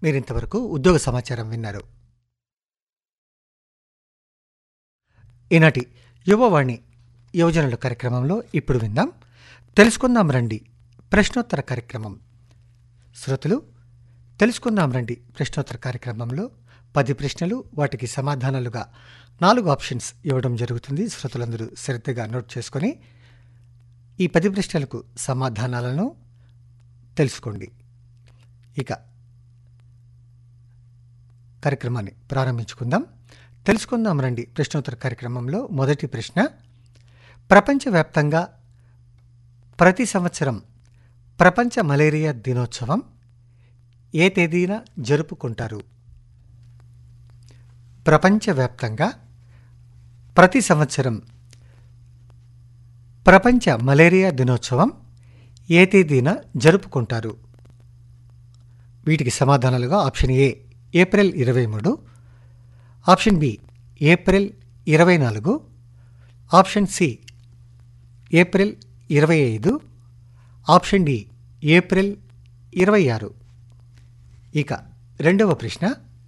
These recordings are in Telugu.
మీరింతవరకు ఉద్యోగ సమాచారం విన్నారు ఈనాటి యువవాణి యువజనుల కార్యక్రమంలో ఇప్పుడు విందాం తెలుసుకుందాం రండి ప్రశ్నోత్తర కార్యక్రమం శ్రోతలు తెలుసుకుందాం రండి ప్రశ్నోత్తర కార్యక్రమంలో పది ప్రశ్నలు వాటికి సమాధానాలుగా నాలుగు ఆప్షన్స్ ఇవ్వడం జరుగుతుంది శ్రోతలందరూ శ్రద్ధగా నోట్ చేసుకొని ఈ పది ప్రశ్నలకు సమాధానాలను తెలుసుకోండి ఇక కార్యక్రమాన్ని ప్రారంభించుకుందాం తెలుసుకుందాం రండి ప్రశ్నోత్తర కార్యక్రమంలో మొదటి ప్రశ్న ప్రపంచవ్యాప్తంగా ప్రతి సంవత్సరం ప్రపంచ మలేరియా దినోత్సవం ఏ తేదీన జరుపుకుంటారు ప్రపంచవ్యాప్తంగా ప్రతి సంవత్సరం ప్రపంచ మలేరియా దినోత్సవం ఏ తేదీన జరుపుకుంటారు వీటికి సమాధానాలుగా ఆప్షన్ ఏ ఏప్రిల్ ఇరవై మూడు ఆప్షన్ బి ఏప్రిల్ ఇరవై నాలుగు ఆప్షన్ సి ఏప్రిల్ ఇరవై ఐదు ఆప్షన్ డి ఏప్రిల్ ఇరవై ఆరు ఇక రెండవ ప్రశ్న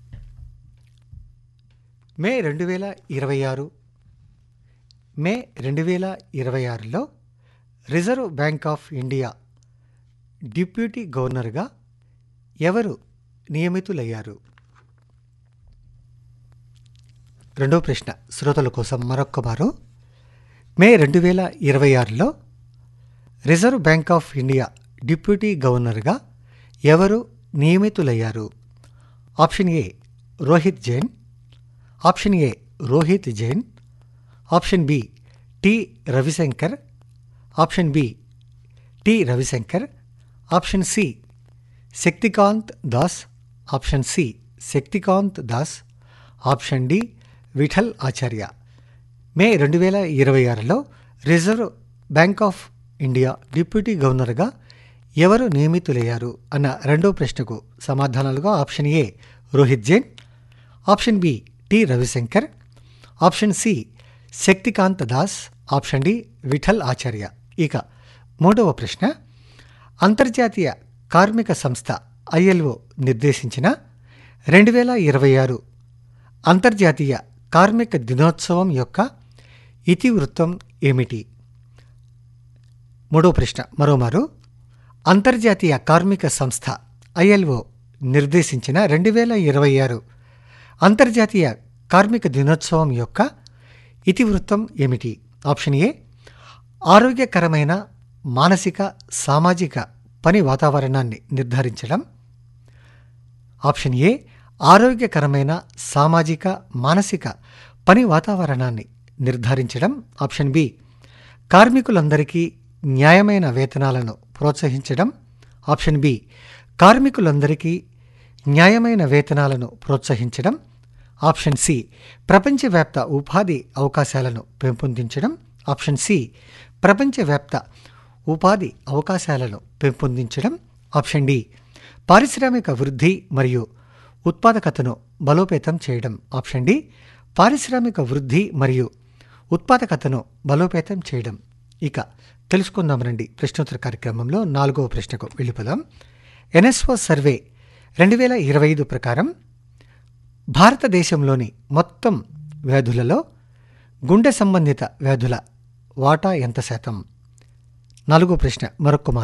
మే రెండు వేల ఇరవై ఆరు మే రెండు వేల ఇరవై ఆరులో Reserve Bank of India deputy గవర్నర్గా ఎవరు నియమితులయ్యారు రెండవ ప్రశ్న శ్రోతల కోసం మరొక్కమారు మే రెండు వేల ఇరవై ఆరులో Reserve Bank of India deputy గవర్నర్గా ఎవరు నియమితులయ్యారు option A Rohit Jain option A Rohit Jain option B T Ravishankar option B T Ravishankar option C Shaktikanta Das option C Shaktikanta Das option D Vithal Acharya May రెండు వేల ఇరవై ఆరులో Reserve Bank of India deputy గవర్నర్గా ఎవరు నియమితులయ్యారు అన్న రెండో ప్రశ్నకు సమాధానాలుగా option A Rohit Jain option B T Ravishankar option C Shaktikanta Das option D Vithal Acharya ఇక మూడవ ప్రశ్న అంతర్జాతీయ కార్మిక సంస్థ ఐఎల్ఓ నిర్దేశించిన రెండు వేల ఇరవై ఆరు అంతర్జాతీయ కార్మిక దినోత్సవం యొక్క ఇతివృత్తం ఏమిటి మూడో ప్రశ్న మరోమారు అంతర్జాతీయ కార్మిక సంస్థ ఐఎల్ఓ నిర్దేశించిన రెండు వేల ఇరవై ఆరు అంతర్జాతీయ కార్మిక దినోత్సవం యొక్క ఇతివృత్తం ఏమిటి ఆప్షన్ ఏ ఆరోగ్యకరమైన మానసిక సామాజిక పని వాతావరణాన్ని నిర్ధారించడం ఆప్షన్ ఏ ఆరోగ్యకరమైన సామాజిక మానసిక పని వాతావరణాన్ని నిర్ధారించడం ఆప్షన్ బి కార్మికులందరికీ న్యాయమైన వేతనాలను ప్రోత్సహించడం ఆప్షన్ బి కార్మికులందరికీ న్యాయమైన వేతనాలను ప్రోత్సహించడం ఆప్షన్ సి ప్రపంచవ్యాప్త ఉపాధి అవకాశాలను పెంపొందించడం ఆప్షన్ సి ప్రపంచవ్యాప్త ఉపాధి అవకాశాలను పెంపొందించడం ఆప్షన్ డి పారిశ్రామిక వృద్ధి మరియు ఉత్పాదకతను బలోపేతం చేయడం ఆప్షన్ డి పారిశ్రామిక వృద్ధి మరియు ఉత్పాదకతను బలోపేతం చేయడం ఇక తెలుసుకుందాం రండి ప్రశ్నోత్తర కార్యక్రమంలో నాలుగవ ప్రశ్నకు వెళ్ళిపోదాం ఎన్ఎస్ఓ సర్వే రెండు వేల ఇరవై ఐదు ప్రకారం భారతదేశంలోని మొత్తం వ్యాధులలో గుండె సంబంధిత వ్యాధుల వాటా ఎంత శాతం నాలుగో ప్రశ్న మరొక